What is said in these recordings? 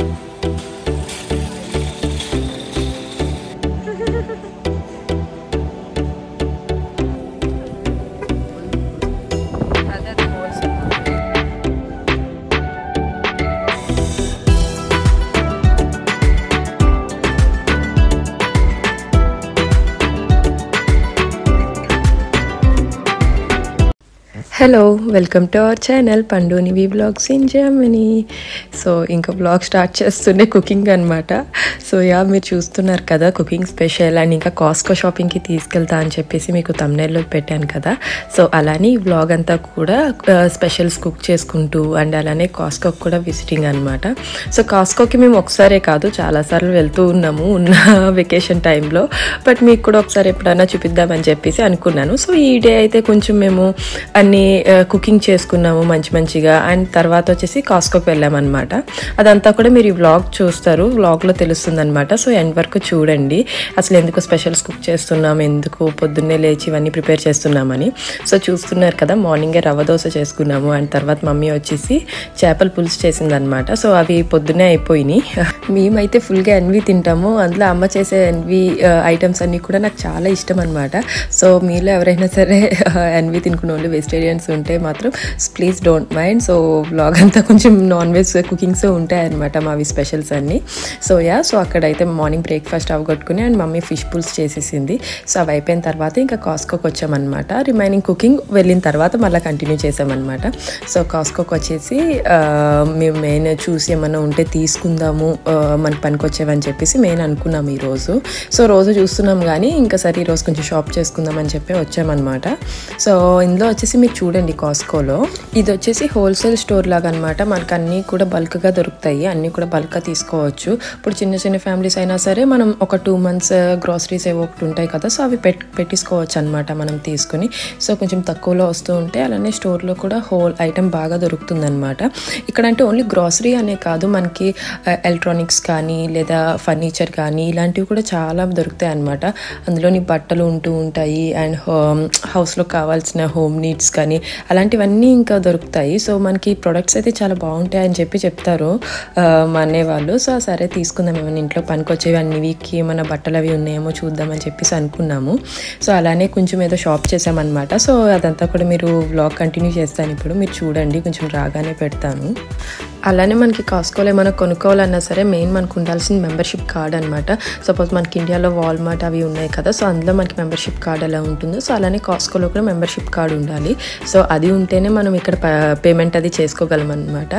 Hello welcome to our channel పండుని we blogs in Germany so ఇంకా blog start చేస్తుండే cooking అనమాట so yeah మీరు చూస్తున్నారు కదా కుకింగ్ స్పెషల్ అండ్ ఇంకా కాస్కో షాపింగ్కి తీసుకెళ్తా అని చెప్పేసి మీకు తమ్నేల్లో పెట్టాను కదా సో అలానే ఈ బ్లాగ్ అంతా కూడా స్పెషల్స్ కుక్ చేసుకుంటూ అండ్ అలానే కాస్కోకి కూడా విజిటింగ్ అనమాట సో కాస్కోకి మేము ఒకసారే కాదు చాలాసార్లు వెళ్తూ ఉన్నాము ఉన్న వెకేషన్ టైంలో బట్ మీకు కూడా ఒకసారి ఎప్పుడైనా చూపిద్దామని చెప్పేసి అనుకున్నాను సో ఈ డే అయితే కొంచెం మేము అన్ని కుకింగ్ చేసుకున్నాము మంచి మంచిగా అండ్ తర్వాత వచ్చేసి కాస్కోకి వెళ్ళామన్నమాట అదంతా కూడా మీరు ఈ వ్లాగ్ చూస్తారు వ్లాగ్లో తెలుస్తుంది అనమాట సో ఎండ్ వరకు చూడండి అసలు ఎందుకు స్పెషల్స్ కుక్ చేస్తున్నాం ఎందుకు పొద్దున్నే లేచి ఇవన్నీ ప్రిపేర్ చేస్తున్నామని సో చూస్తున్నారు కదా మార్నింగే రవ్వ దోశ చేసుకున్నాము అండ్ తర్వాత మమ్మీ వచ్చేసి చేపల పులుసు చేసిందనమాట సో అవి పొద్దున్నే అయిపోయినాయి మేమైతే ఫుల్గా ఎన్వి తింటాము అందులో అమ్మ చేసే ఎన్వి ఐటమ్స్ అన్నీ కూడా నాకు చాలా ఇష్టం అనమాట సో మీలో ఎవరైనా సరే ఎన్వి తినుకున్న వాళ్ళు వెజిటేరియన్స్ ఉంటే మాత్రం please don't mind so blog అంతా కొంచెం నాన్ వెజ్ కుకింగ్స్ ఉంటాయన్నమాట మావి స్పెషల్స్ అన్నీ సో యా సో అక్కడైతే మార్నింగ్ బ్రేక్ఫాస్ట్ అవగొట్టుకుని అండ్ మమ్మీ ఫిష్ పుల్స్ చేసేసింది సో అవి అయిపోయిన తర్వాత ఇంకా కాస్కోకి వచ్చామన్నమాట రిమైనింగ్ కుకింగ్ వెళ్ళిన తర్వాత మళ్ళీ కంటిన్యూ చేసామన్నమాట సో కాస్కోకి వచ్చేసి ఆ, మేము మెయిన్ చూసి ఏమన్నా ఉంటే తీసుకుందాము ఆ, మనకి పనికి వచ్చేవని చెప్పేసి మెయిన్ అనుకున్నాం ఈరోజు సో రోజు చూస్తున్నాం కానీ ఇంకా సరే ఈరోజు కొంచెం షాప్ చేసుకుందాం అని చెప్పి వచ్చామన్నమాట సో ఇందులో వచ్చేసి మీరు చూడండి కాస్కోలో ఇది వచ్చేసి హోల్సేల్ స్టోర్ లాగా అనమాట మనకు అన్నీ కూడా బల్క్గా దొరుకుతాయి అన్నీ కూడా బల్క్గా తీసుకోవచ్చు ఇప్పుడు చిన్న చిన్న ఫ్యామిలీస్ అయినా సరే మనం ఒక టూ మంత్స్ గ్రాసరీస్ ఏవో ఒకటి ఉంటాయి కదా సో అవి పెట్ పెట్టేసుకోవచ్చు అనమాట మనం తీసుకుని సో కొంచెం తక్కువలో వస్తూ ఉంటే అలానే స్టోర్లో కూడా హోల్ ఐటమ్ బాగా దొరుకుతుంది అనమాట ఇక్కడ అంటే ఓన్లీ గ్రాసరీ అనే కాదు మనకి ఎలక్ట్రానిక్స్ కానీ లేదా ఫర్నిచర్ కానీ ఇలాంటివి కూడా చాలా దొరుకుతాయి అనమాట అందులోని బట్టలు ఉంటూ ఉంటాయి అండ్ హౌస్లో కావాల్సిన హోమ్ నీడ్స్ కానీ అలాంటివన్నీ ఇంకా దొరుకుతాయి సో మనకి ప్రొడక్ట్స్ అయితే చాలా బాగుంటాయి అని చెప్పి చెప్తారు ఆ, మా అన్నయ్య వాళ్ళు సో సరే తీసుకుందాం ఏమైనా ఇంట్లో పనికొచ్చేవి అన్ని వీక్కి ఏమైనా బట్టలు అవి ఉన్నాయేమో చూద్దామని చెప్పేసి అనుకున్నాము సో అలానే కొంచెం ఏదో షాప్ చేసామన్నమాట సో అదంతా కూడా మీరు వ్లాగ్ కంటిన్యూ చేస్తాను ఇప్పుడు మీరు చూడండి కొంచెం రాగానే పెడతాను అలానే మనకి కాస్కోలో ఏమైనా కొనుక్కోవాలన్నా సరే మెయిన్ మనకు ఉండాల్సిన మెంబర్షిప్ కార్డ్ అనమాట సపోజ్ మనకి ఇండియాలో వాల్మార్ట్ అవి ఉన్నాయి కదా సో అందులో మనకి మెంబర్షిప్ కార్డ్ ఎలా ఉంటుందో సో అలానే కాస్కోలో కూడా మెంబర్షిప్ కార్డ్ ఉండాలి సో అది ఉంటేనే మనం ఇక్కడ పేమెంట్ అది చేసుకోగలం అనమాట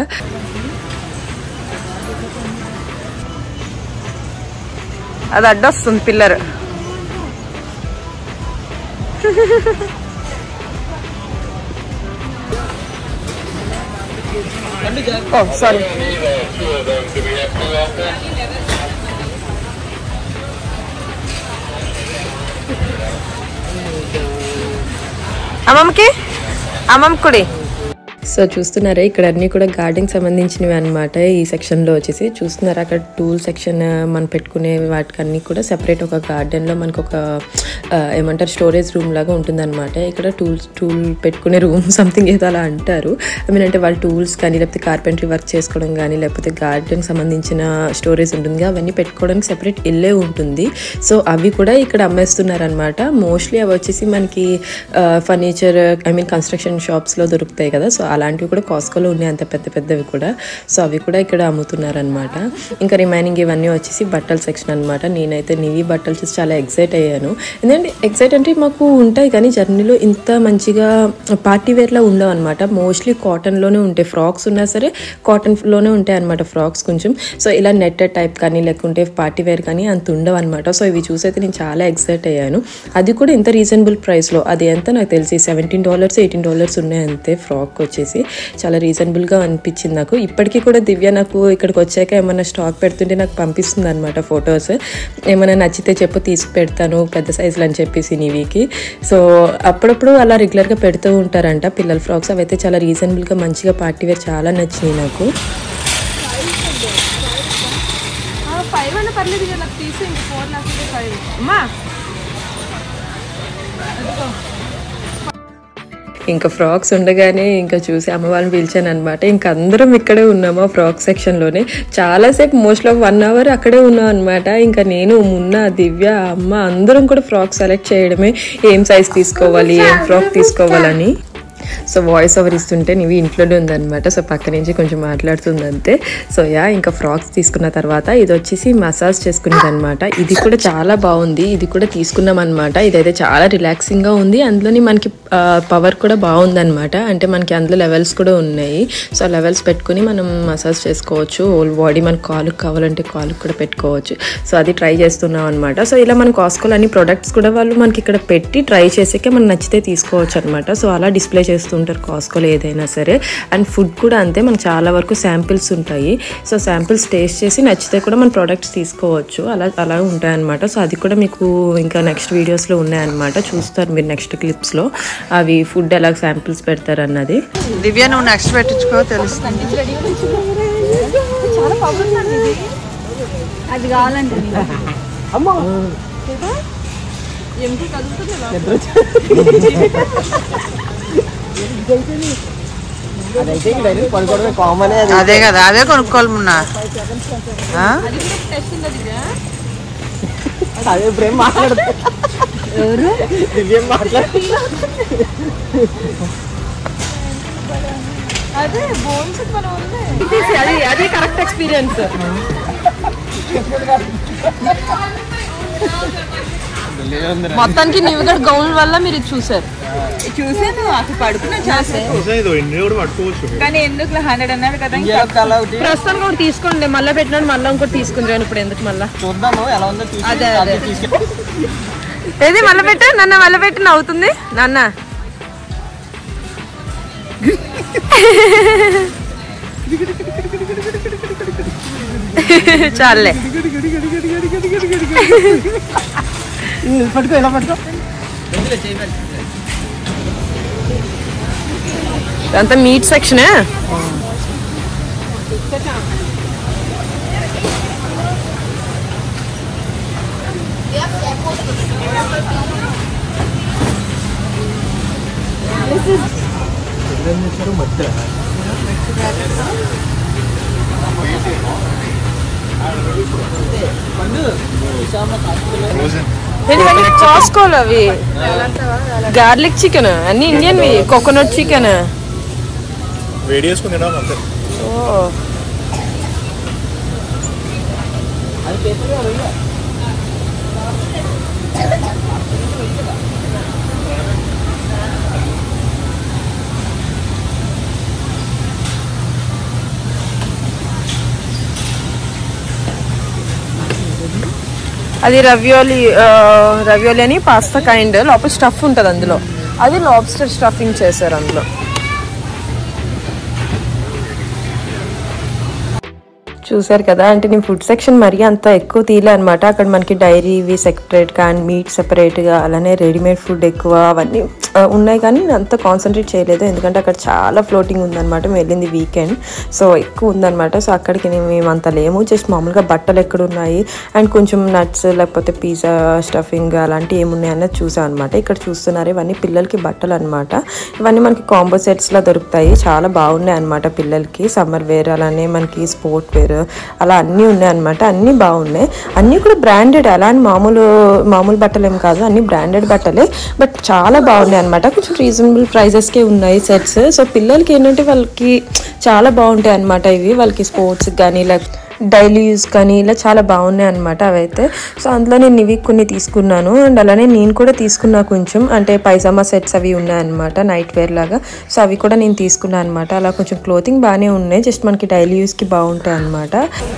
అది అడ్డొస్తుంది పిల్లర్ ఓ సారీ అమ్మమ్మకి అమ్మమ్మ కుడి సో చూస్తున్నారా ఇక్కడ అన్నీ కూడా గార్డెన్ సంబంధించినవి అనమాట ఈ సెక్షన్లో వచ్చేసి చూస్తున్నారా అక్కడ టూల్ సెక్షన్ మనం పెట్టుకునే వాటికి అన్నీ కూడా సెపరేట్ ఒక గార్డెన్లో మనకు ఒక ఆ, ఏమంటారు స్టోరేజ్ రూమ్ లాగా ఉంటుందన్నమాట ఇక్కడ టూల్స్ టూల్ పెట్టుకునే రూమ్ సంథింగ్ ఏదో అలా అంటారు ఐ మీన్ అంటే వాళ్ళ టూల్స్ కానీ లేకపోతే కార్పెంటరీ వర్క్ చేసుకోవడం కానీ లేకపోతే గార్డెన్ సంబంధించిన స్టోరేజ్ ఉంటుంది అవన్నీ పెట్టుకోవడానికి సెపరేట్ ఇల్లే ఉంటుంది సో అవి కూడా ఇక్కడ అమ్మేస్తున్నారనమాట మోస్ట్లీ అవి వచ్చేసి మనకి ఫర్నిచర్ ఐ మీన్ కన్స్ట్రక్షన్ షాప్స్లో దొరుకుతాయి కదా సో అలాంటివి కూడా కాస్కోలో ఉన్నాయి అంత పెద్ద పెద్దవి కూడా సో అవి కూడా ఇక్కడ అమ్ముతున్నారనమాట ఇంకా రిమైనింగ్ ఇవన్నీ వచ్చేసి బట్టల సెక్షన్ అనమాట నేనైతే నీవి బట్టలు చూసి చాలా ఎక్సైట్ అయ్యాను ఎందుకంటే ఎక్సైట్ అంటే మాకు ఉంటాయి కానీ జర్నీలో ఇంత మంచిగా పార్టీ వేర్లా ఉండవు అనమాట మోస్ట్లీ కాటన్లోనే ఉంటాయి ఫ్రాక్స్ ఉన్నా సరే కాటన్లోనే ఉంటాయి అనమాట ఫ్రాక్స్ కొంచెం సో ఇలా నెట్టెడ్ టైప్ కానీ లేకుంటే పార్టీ వేర్ కానీ అంత ఉండవు అనమాట సో ఇవి చూసైతే నేను చాలా ఎక్సైట్ అయ్యాను అది కూడా ఇంత రీజనబుల్ ప్రైస్లో అది ఎంత నాకు తెలిసి సెవెంటీన్ డాలర్స్ ఎయిటీన్ డాలర్స్ ఉన్నాయి అంతే ఫ్రాక్ వచ్చేసి చాలా రీజనబుల్గా అనిపించింది నాకు ఇప్పటికీ కూడా దివ్య నాకు ఇక్కడికి వచ్చాక ఏమైనా స్టాక్ పెడుతుంటే నాకు పంపిస్తుంది అనమాట ఫొటోస్ ఏమైనా నచ్చితే చెప్పు తీసి పెడతాను పెద్ద సైజులు అని చెప్పేసి నీవికి సో అప్పుడప్పుడు అలా రెగ్యులర్గా పెడుతూ ఉంటారంట పిల్లల ఫ్రాక్స్ అవి అయితే చాలా రీజనబుల్గా మంచిగా పార్టీ వేర్ చాలా నచ్చినాయి నాకు ఫైవ్ అన్న పర్లేదు కదా నాకు తీసేయండి ఫోర్ నాకు ఫైవ్ అమ్మా ఇంకా ఫ్రాక్స్ ఉండగానే ఇంకా చూసి అమ్మ వాళ్ళని పిలిచాను అనమాట ఇంకా అందరం ఇక్కడే ఉన్నాము ఆ ఫ్రాక్ సెక్షన్లోనే చాలాసేపు మోస్ట్ ఆఫ్ వన్ అవర్ అక్కడే ఉన్నాం అనమాట ఇంకా నేను మున్న దివ్య అమ్మ అందరం కూడా ఫ్రాక్ సెలెక్ట్ చేయడమే ఏం సైజ్ తీసుకోవాలి ఏం ఫ్రాక్ తీసుకోవాలని సో వాయిస్ ఓవర్ ఇస్తుంటే నీవి ఇంట్లోనే ఉందన్నమాట సో పక్క నుంచి కొంచెం మాట్లాడుతుంది అంతే సో యా ఇంకా ఫ్రాక్స్ తీసుకున్న తర్వాత ఇది వచ్చేసి మసాజ్ చేసుకునేది అనమాట ఇది కూడా చాలా బాగుంది ఇది కూడా తీసుకున్నాం అనమాట ఇదైతే చాలా రిలాక్సింగ్గా ఉంది అందులోని మనకి పవర్ కూడా బాగుందన్నమాట అంటే మనకి అందులో లెవెల్స్ కూడా ఉన్నాయి సో లెవెల్స్ పెట్టుకుని మనం మసాజ్ చేసుకోవచ్చు హోల్ బాడీ మన కాలుకి కావాలంటే కాలుకి కూడా పెట్టుకోవచ్చు సో అది ట్రై చేస్తున్నాం అనమాట సో ఇలా మనం కాస్కోలో అన్ని ప్రొడక్ట్స్ కూడా వాళ్ళు మనకి ఇక్కడ పెట్టి ట్రై చేసాకే మనం నచ్చితే తీసుకోవచ్చు అనమాట సో అలా డిస్ప్లే చేస్తుంటారు కాస్కోలో ఏదైనా సరే అండ్ ఫుడ్ కూడా అంతే మనకు చాలా వరకు శాంపిల్స్ ఉంటాయి సో శాంపిల్స్ టేస్ట్ చేసి నచ్చితే కూడా మన ప్రొడక్ట్స్ తీసుకోవచ్చు అలా అలా ఉంటాయన్నమాట సో అది కూడా మీకు ఇంకా నెక్స్ట్ వీడియోస్లో ఉన్నాయన్నమాట చూస్తారు మీరు నెక్స్ట్ క్లిప్స్లో అవి ఫుడ్ ఎలా శాంపిల్స్ పెడతారు అన్నది దివ్య నువ్వు నెక్స్ట్ పెట్టించుకో తెలుస్తుంది చాలా పవర్ ఉందండి ఇది అది కావాలండి ఎముక కదులుతుంది ఇలా. అదైతే ఇంక డైరెక్ట్ పడుకోవడమే కామన్ అది అదే కదా అదే కొనుక్కోవాలి మొన్న ఆ? అది కూడా టెస్ట్ ఉంది దివ్య అదే ప్రేమ మాట్లాడుతుంది ఎవరు దివ్యం మాట్లాడు అదే బోన్స్ మనం ఉంది అది అది కరెక్ట్ ఎక్స్పీరియన్స్ మొత్తానికి న్యూగడ్ గౌన్ వల్ల మీరు ఇది చూసారు చూసాను అసలు పడుకున్నా చాసే ఇది ఎన్ని కూడా పట్టుకోవచ్చు కానీ ఎందుకు హండ్రెడ్ అన్నాడు కదా ఇంకా ఇండియాలో తల ఒకటి ప్రస్తుతానికి ఒకటి తీసుకోండి మళ్ళీ పెట్టినాడు మళ్ళీ ఇంకోటి తీసుకుంటాను ఇప్పుడు ఎందుకు మళ్ళీ చూద్దాము ఎలా ఉందో చూసి అదే, అదే. అది తీసుకెళ్ళి ఏది మళ్ళీ పెట్టు నన్న మళ్ళీ పెట్టి నవ్వుతుంది నాన్న చాలే పట్టుకో ఎలా పట్టుకో అంతా మీట్ సెక్షనే కాస్కోలు అవి గార్లిక్ చికెన్ అన్ని ఇండియన్ కోకోనట్ చికెన్ వేడి చేసుకుని తినాలి అంతే అది రవియోలి రవియోలి అని పాస్తా కైండ్ లోపల స్టఫ్ ఉంటుంది అందులో అది లాబ్స్టర్ స్టఫింగ్ చేశారు అందులో చూసారు కదా అంటే నేను ఫుడ్ సెక్షన్ మరీ అంత ఎక్కువ తీయలే అనమాట అక్కడ మనకి డైరీ ఇవి సెపరేట్గా అండ్ మీట్ సెపరేట్గా అలానే రెడీమేడ్ ఫుడ్ ఎక్కువ అవన్నీ ఆ, ఉన్నాయి కానీ నేను అంత కాన్సన్ట్రేట్ చేయలేదు ఎందుకంటే అక్కడ చాలా ఫ్లోటింగ్ ఉందన్నమాట మేము వెళ్ళింది వీకెండ్ సో ఎక్కువ ఉందన్నమాట సో అక్కడికి నేను మేము అంత లేము జస్ట్ మామూలుగా బట్టలు ఎక్కడ ఉన్నాయి అండ్ కొంచెం నట్స్ లేకపోతే పిజ్జా స్టఫింగ్ అలాంటివి ఏమున్నాయి అన్నది చూసాం అనమాట ఇక్కడ చూస్తున్నారు ఇవన్నీ పిల్లలకి బట్టలు అనమాట ఇవన్నీ మనకి కాంబో సెట్స్లో దొరుకుతాయి చాలా బాగున్నాయి అనమాట పిల్లలకి సమ్మర్ వేర్ అలానే మనకి స్పోర్ట్ వేర్ అలా అన్నీ ఉన్నాయి అనమాట అన్నీ బాగున్నాయి అన్నీ కూడా బ్రాండెడ్ అలా అని మామూలు మామూలు బట్టలు ఏం కాదు అన్ని బ్రాండెడ్ బట్టలే బట్ చాలా బాగున్నాయి అనమాట కొంచెం రీజనబుల్ ప్రైజెస్కే ఉన్నాయి సెట్స్ సో పిల్లలకి ఏంటంటే వాళ్ళకి చాలా బాగుంటాయి అనమాట ఇవి వాళ్ళకి స్పోర్ట్స్ కానీ లైక్ డైలీ యూస్ కానీ ఇలా చాలా బాగున్నాయి అనమాట అవైతే సో అందులో నేను ఇవి కొన్ని తీసుకున్నాను అండ్ అలానే నేను కూడా తీసుకున్నా కొంచెం అంటే పైజామా సెట్స్ అవి ఉన్నాయన్నమాట నైట్ వేర్ లాగా సో అవి కూడా నేను తీసుకున్నాను అనమాట అలా కొంచెం క్లోతింగ్ బాగానే ఉన్నాయి జస్ట్ మనకి డైలీ యూస్కి బాగుంటాయి అనమాట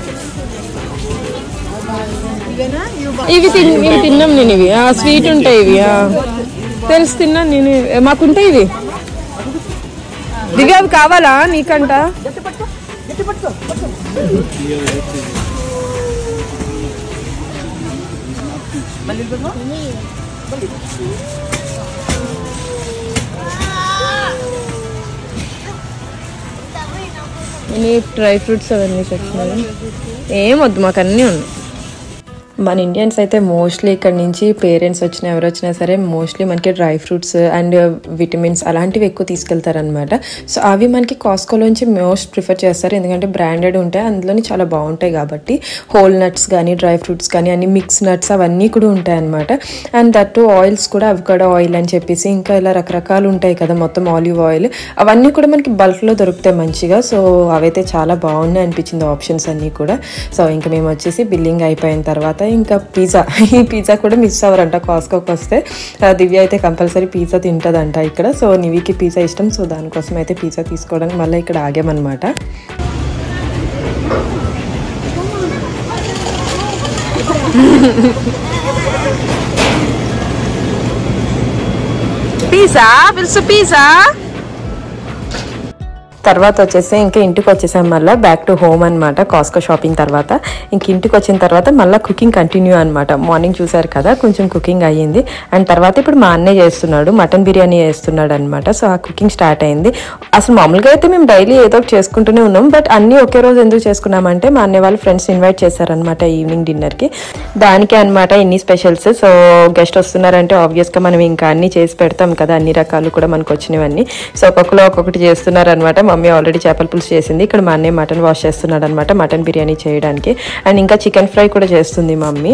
ఇవి తిన్ ఇవి తిన్నాం నేను ఇవి స్వీట్ ఉంటాయి ఇవి ఆ. తెలుసు తిన్నాను నేను ఇవి. మాకుంటాయి ఇవి దివ్య అవి కావాలా నీకంట అన్ని డ్రై ఫ్రూట్స్ అవన్నీ సెక్షన్ ఏం వద్దు మాకు అన్నీ ఉన్నాయి మన ఇండియన్స్ అయితే మోస్ట్లీ ఇక్కడ నుంచి పేరెంట్స్ వచ్చినా ఎవరు వచ్చినా సరే మోస్ట్లీ మనకి డ్రై ఫ్రూట్స్ అండ్ విటమిన్స్ అలాంటివి ఎక్కువ తీసుకెళ్తారనమాట సో అవి మనకి కాస్కోలోంచి మోస్ట్ ప్రిఫర్ చేస్తారు ఎందుకంటే బ్రాండెడ్ ఉంటాయి అందులోని చాలా బాగుంటాయి కాబట్టి హోల్ నట్స్ కానీ డ్రై ఫ్రూట్స్ కానీ అన్ని మిక్స్ నట్స్ అవన్నీ కూడా ఉంటాయి అనమాట అండ్ దట్టు ఆయిల్స్ కూడా అవి కూడా ఆయిల్ అని చెప్పేసి ఇంకా ఇలా రకరకాలు ఉంటాయి కదా మొత్తం ఆలివ్ ఆయిల్ అవన్నీ కూడా మనకి బల్క్లో దొరుకుతాయి మంచిగా సో అవైతే చాలా బాగున్నాయి అనిపించింది ఆప్షన్స్ అన్నీ కూడా సో ఇంకా మేము వచ్చేసి బిల్లింగ్ అయిపోయిన తర్వాత ఇంకా పిజ్జా ఈ పిజ్జా కూడా మిస్ అవ్వరంట కాస్కోకి వస్తే ఆ, దివ్య అయితే కంపల్సరీ పిజ్జా తింటుందంట ఇక్కడ సో నివికి పిజ్జా ఇష్టం సో దానికోసం అయితే పిజ్జా తీసుకోవడానికి మళ్ళీ ఇక్కడ ఆగామన్నమాట పిజ్జా పిలుసు పిజ్జా తర్వాత వచ్చేసి ఇంకా ఇంటికి వచ్చేసాం మళ్ళీ బ్యాక్ టు హోమ్ అనమాట కాస్కో షాపింగ్ తర్వాత ఇంక ఇంటికి వచ్చిన తర్వాత మళ్ళీ కుకింగ్ కంటిన్యూ అనమాట మార్నింగ్ చూసారు కదా కొంచెం కుకింగ్ అయ్యింది అండ్ తర్వాత ఇప్పుడు మా అన్నయ్య చేస్తున్నాడు మటన్ బిర్యానీ చేస్తున్నాడు అనమాట సో ఆ కుకింగ్ స్టార్ట్ అయింది అసలు మామూలుగా అయితే మేము డైలీ ఏదో ఒకటి చేసుకుంటూనే ఉన్నాం బట్ అన్నీ ఒకే రోజు ఎందుకు చేసుకున్నామంటే మా అన్నయ్య వాళ్ళ ఫ్రెండ్స్ ఇన్వైట్ చేశారనమాట ఈవినింగ్ డిన్నర్కి దానికే అనమాట ఇన్ని స్పెషల్స్ సో గెస్ట్ వస్తున్నారంటే ఆబ్వియస్గా మనం ఇంకా అన్ని చేసి పెడతాం కదా అన్ని రకాలు కూడా మనకు వచ్చినవన్నీ సో ఒక్కొక్కరు ఒక్కొక్కటి చేస్తున్నారు అనమాట మమ్మీ ఆల్రెడీ చేపల పులుసు చేసింది ఇక్కడ మా అన్నయ్య మటన్ వాష్ చేస్తున్నాడు అనమాట మటన్ బిర్యానీ చేయడానికి అండ్ ఇంకా చికెన్ ఫ్రై కూడా చేస్తుంది మమ్మీ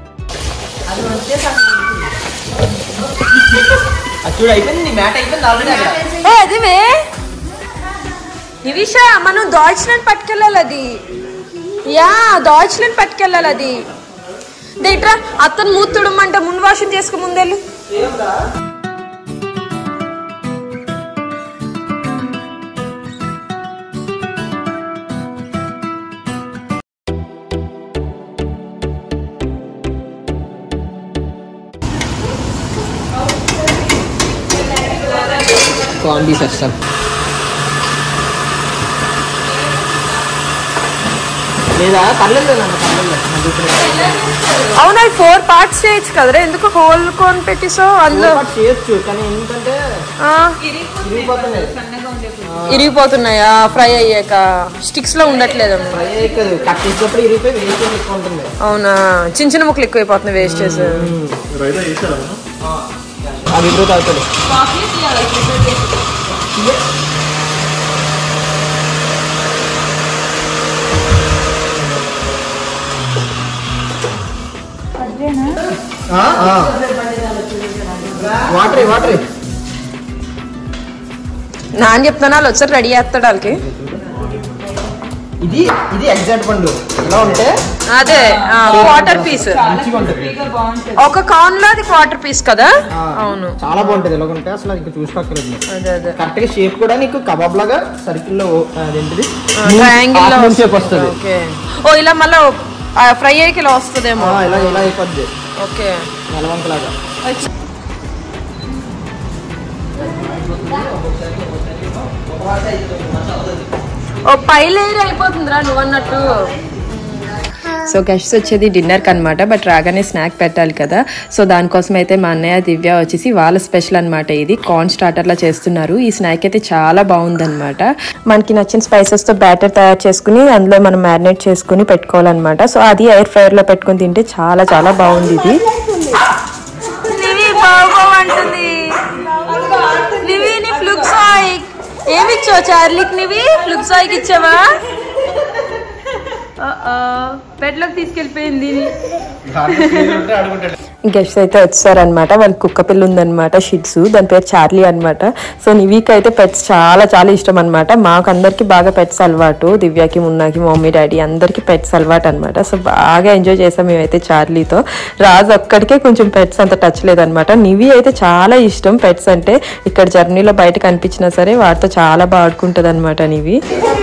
అది చూడు అయిపోయింది మ్యాట్ అయిపోయింది ఆల్రెడీ అక్కడ ఏ అదివే నివిష మనం దాల్చినట్టు పట్టుకెళ్ళాలి అది యా దాల్చినట్టు పట్టుకెళ్ళాలి అది దేట్రా అతను మూతుడమంటే ముందు వాషం చేసుకో ముందెళ్ళు కాంబీ సెక్షన్ లేదా పర్లేదు నన్ను పర్లేదు అవును అవి ఫోర్ పార్ట్స్ చేయొచ్చు కదరా ఎందుకు హోల్ కొని పెట్టిసో అందులో పాటు చేయొచ్చు కానీ ఏంటంటే ఆ, ఇరిగిపోతున్నాయి ఇరిగిపోతున్నాయా ఫ్రై అయ్యాక స్టిక్స్ లో ఉండట్లేదు ఫ్రై అయ్యదు కట్ చేసేటప్పుడు ఇరిగిపోయి వేస్ట్ ఎక్కువ ఉంటుంది అవునా చిన్న చిన్న ముక్కలు ఎక్కువైపోతున్నాయి వేస్ట్ చేసి రైతా చేశారా ఆ విగ్రహం తాగుతాడు వాటర్ వాటర్ నాన్న చెప్తాను వాళ్ళు వచ్చారు రెడీ చేస్తాడు వాళ్ళకి ఇది ఇది ఎగ్జాక్ట్ పండు ఇలా ఉంటే అదే క్వార్టర్ పీస్ మంచిగా ఉంటుంది ఒక కార్న్ లో అది క్వార్టర్ పీస్ కదా ఆ, అవును చాలా బాగుంటది ఇలా ఉంటే అసలు ఇంకా చూసుకోక్కర్లేదు అదే అదే కరెక్ట్ గా షేప్ కూడా నీకు కబాబ్ లాగా సర్కిల్ లో అదేంటిది ట్రయాంగిల్ లో షేప్ వస్తుంది ఓకే ఓ ఇలా మళ్ళీ ఫ్రై అయ్యి ఇలా వస్తుందేమో ఆ, ఇలా ఇలా అయిపోద్ది ఓకే నెలవంకలాగా ఓ పై లేయర్ అయిపోతుందిరా నువ్వు అన్నట్టు సో గెస్ట్స్ వచ్చేది డిన్నర్కి అనమాట బట్ రాగానే స్నాక్ పెట్టాలి కదా సో దానికోసం అయితే మా అన్నయ్య దివ్య వచ్చేసి వాళ్ళ స్పెషల్ అనమాట ఇది కార్న్ స్టార్టర్లా చేస్తున్నారు ఈ స్నాక్ అయితే చాలా బాగుందన్నమాట మనకి నచ్చిన స్పైసెస్తో బ్యాటర్ తయారు చేసుకుని అందులో మనం మ్యారినేట్ చేసుకుని పెట్టుకోవాలన్నమాట సో అది ఎయిర్ ఫ్రైయర్లో పెట్టుకుని తింటే చాలా చాలా బాగుంది ఇది నివి బాగోమంటుంది నివి నీ ఫ్లుక్సాయ్ ఏమి ఇచ్చావు చార్లీకి నివి ఫ్లుక్సాయ్కి ఇచ్చావా బెడ్లోకి తీసుకెళ్ళిపోయింది గెస్ట్స్ అయితే వచ్చారనమాట వాళ్ళకి కుక్క పిల్ల ఉందన్నమాట షిట్స్ దాని పేరు చార్లీ అనమాట సో నివీకి అయితే పెట్స్ చాలా చాలా ఇష్టం అనమాట మాకు అందరికి బాగా పెట్స్ అలవాటు దివ్యకి మున్నాకి మమ్మీ డాడీ అందరికి పెట్స్ అలవాటు అనమాట సో బాగా ఎంజాయ్ చేసాం మేమైతే చార్లీతో రాజు ఒక్కడికే కొంచెం పెట్స్ అంత టచ్ లేదనమాట నివి అయితే చాలా ఇష్టం పెట్స్ అంటే ఇక్కడ జర్నీలో బయట కనిపించినా సరే వాటితో చాలా బాగా ఆడుకుంటుంది అనమాట నివి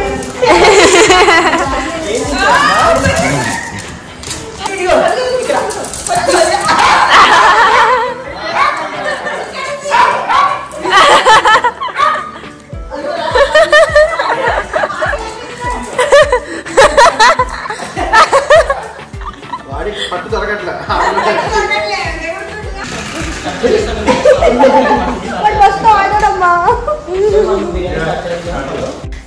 వాడికి పట్టు దొరకట్లే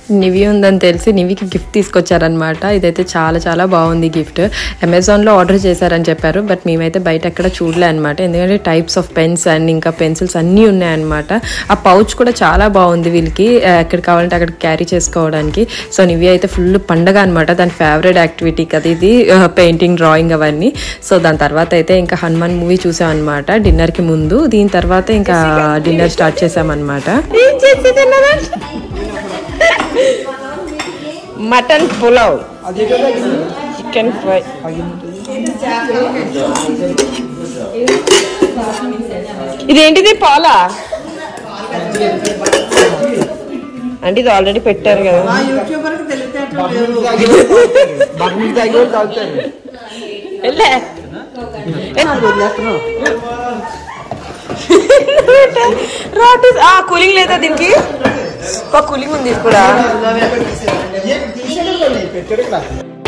నివి ఉందని తెలిసి నివికి గిఫ్ట్ తీసుకొచ్చారనమాట ఇదైతే చాలా చాలా బాగుంది గిఫ్ట్ అమెజాన్లో ఆర్డర్ చేశారని చెప్పారు బట్ మేమైతే బయట ఎక్కడ చూడలే అనమాట ఎందుకంటే టైప్స్ ఆఫ్ పెన్స్ అండ్ ఇంకా పెన్సిల్స్ అన్నీ ఉన్నాయన్నమాట ఆ పౌచ్ కూడా చాలా బాగుంది వీళ్ళకి ఆ, ఎక్కడ కావాలంటే అక్కడ క్యారీ చేసుకోవడానికి సో నివి అయితే ఫుల్ పండగ అనమాట దాని ఫేవరెట్ యాక్టివిటీ కదా ఇది పెయింటింగ్ డ్రాయింగ్ అవన్నీ సో దాని తర్వాత అయితే ఇంకా హనుమాన్ మూవీ చూసాం అనమాట డిన్నర్కి ముందు దీని తర్వాత ఇంకా డిన్నర్ స్టార్ట్ చేసామన్నమాట మటన్ పులావ్ చికెన్ ఫ్రై ఇదేంటిది పాలా అంటే ఇది ఆల్రెడీ పెట్టారు కదా బట్టలు తాగి వాళ్ళు తాగుతారు వెళ్ళే రాటు ఆ కూలింగ్ లేదా దీనికి ఒక కూలింగ్ ఉంది ఇది కూడా పెట్టాడు ఇక్కడ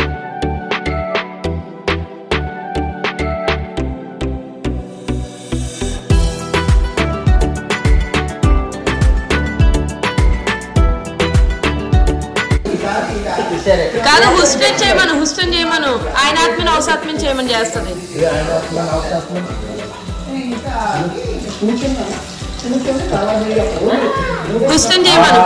కాదు హుస్టన్ చేయమను హుస్టన్ చేయమను ఆయన ఆత్మని అవసాత్మని చేయమని చేస్తుంది హుస్టన్ చేయమను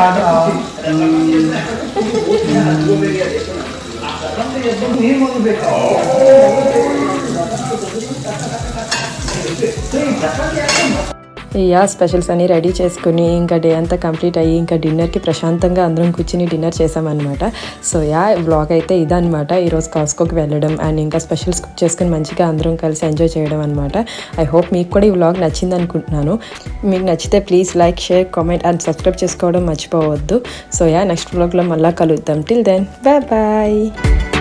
ఇయా స్పెషల్స్ అన్ని రెడీ చేసుకుని ఇంకా డే అంతా కంప్లీట్ అయ్యి ఇంకా డిన్నర్కి ప్రశాంతంగా అందరం కూర్చుని డిన్నర్ చేసామన్నమాట సో యా బ్లాగ్ అయితే ఇదనమాట ఈరోజు కాస్కోకి వెళ్ళడం అండ్ ఇంకా స్పెషల్స్ కుక్ చేసుకుని మంచిగా అందరం కలిసి ఎంజాయ్ చేయడం అనమాట ఐ హోప్ మీకు కూడా ఈ వ్లాగ్ నచ్చింది అనుకుంటున్నాను మీకు నచ్చితే please like share comment and subscribe చేసుకోవడం మర్చిపోవద్దు సో యా నెక్స్ట్ వ్లాగ్లో మళ్ళీ కలుద్దాం టిల్ దెన్ బాయ్ బాయ్